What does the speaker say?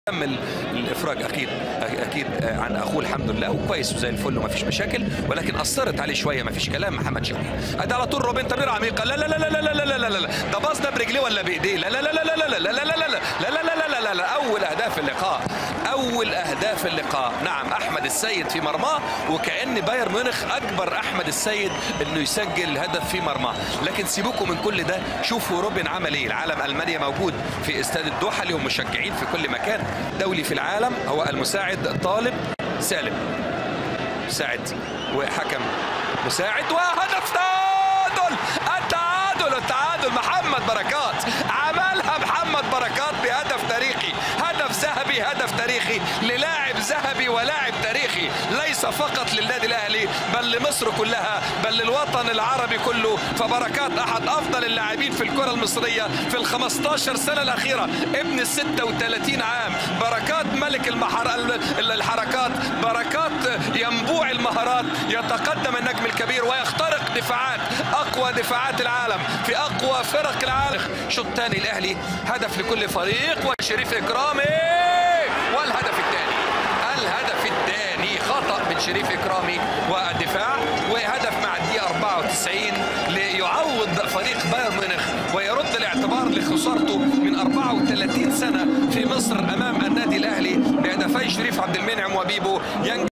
تم الافراج اكيد اكيد عن اخوه الحمد لله وكويس وزي الفل وما فيش مشاكل ولكن اثرت عليه شويه ما فيش كلام محمد شوقي ادي على طول روبن تمرير عميقه لا لا لا لا لا لا لا لا لا لا ده باص ده برجليه ولا بايديه لا لا لا لا لا لا لا لا لا لا لا لا لا لا لا لا اول اهداف اللقاء اول اهداف اللقاء نعم احمد السيد في مرماه وكان بايرن ميونخ اجبر احمد السيد انه يسجل هدف في مرماه لكن سيبوكم من كل ده شوفوا روبن عمل ايه العالم المانيا موجود في استاد الدوحه لهم مشجعين في كل مكان دولي في العالم هو المساعد طالب سالم مساعد وحكم مساعد وهدف تعادل التعادل التعادل محمد بركات عملها محمد بركات بهدف تاريخي هدف ذهبي هدف تاريخي للاعب ذهبي ولاعب تاريخي ليس فقط للنادي الاهلي بل لمصر كلها بل للوطن العربي كله فبركات احد افضل اللاعبين في الكره المصريه في ال 15 سنه الاخيره ابن ال 36 عام بركات ملك المحر... الحركات بركات ينبوع المهارات يتقدم النجم الكبير ويخترق دفاعات اقوى دفاعات العالم في اقوى فرق العالم شوط ثاني الاهلي هدف لكل فريق وشريف اكرامي والهدف الثاني الهدف الثاني خطا من شريف اكرامي والدفاع وهدف مع الدقيقه 94 ليعوض فريق بايرن ميونخ ويرد الاعتبار لخسارته من 34 سنه في مصر امام النادي الاهلي بهدفي شريف عبد المنعم وبيبو